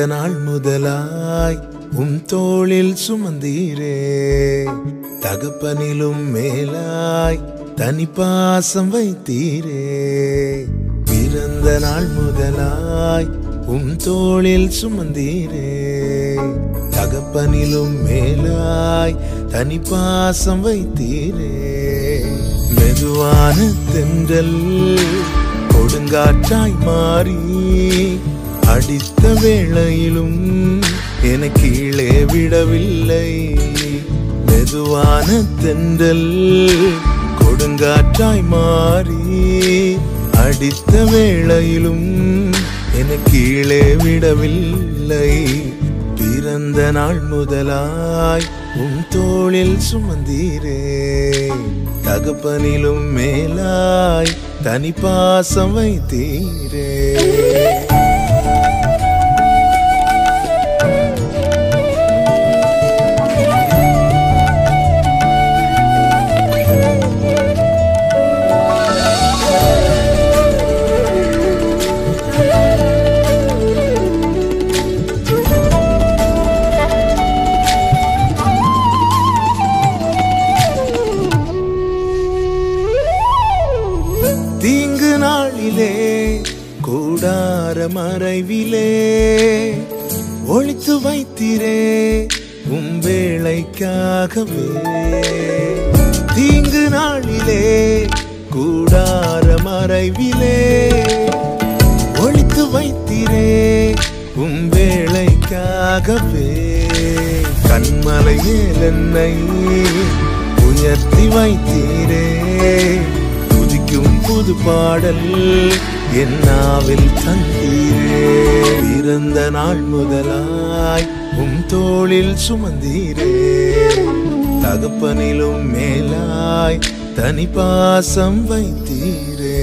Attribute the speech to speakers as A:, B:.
A: நாள் முதலாய் உம் தோளில் சுமந்தீரே தகப்பனிலும் மேலாய் தனி பாசம் வைத்தீரே பிறந்த நாள் முதலாய் உம் தோளில் சுமந்தீரே தகப்பனிலும் மேலாய் தனி பாசம் வைத்தீரே மெதுவான தென்றல் கொடுங்காற்றாய் மாறி அடித்த வேளையிலும் என கீழே விடவில்லை மெதுவான தென்றல் கொடுங்காற்றாய் மாறி அடித்த வேளையிலும் என கீழே விடவில்லை பிறந்த நாள் முதலாய் உன் தோளில் சுமந்தீரே தகப்பனிலும் மேலாய் தனி பாசம் வைத்தீரே தீங்கு நாளிலே கூடார மறைவிலே ஒழித்து வைத்திரே உம் வேளைக்காகவே தீங்கு நாளிலே கூடார மறைவிலே ஒழித்து வைத்திரே உம் வேளைக்காகவே கண்மலை மேல் என்னை உயர்த்தி வைத்தீரே துதிக்கும் புது பாடல் என் நாவில் தந்தீரே பிறந்த நாள் முதலாய் உம் தோளில் சுமந்தீரே தகப்பனிலும் மேலாய் தனி பாசம் வைத்தீரே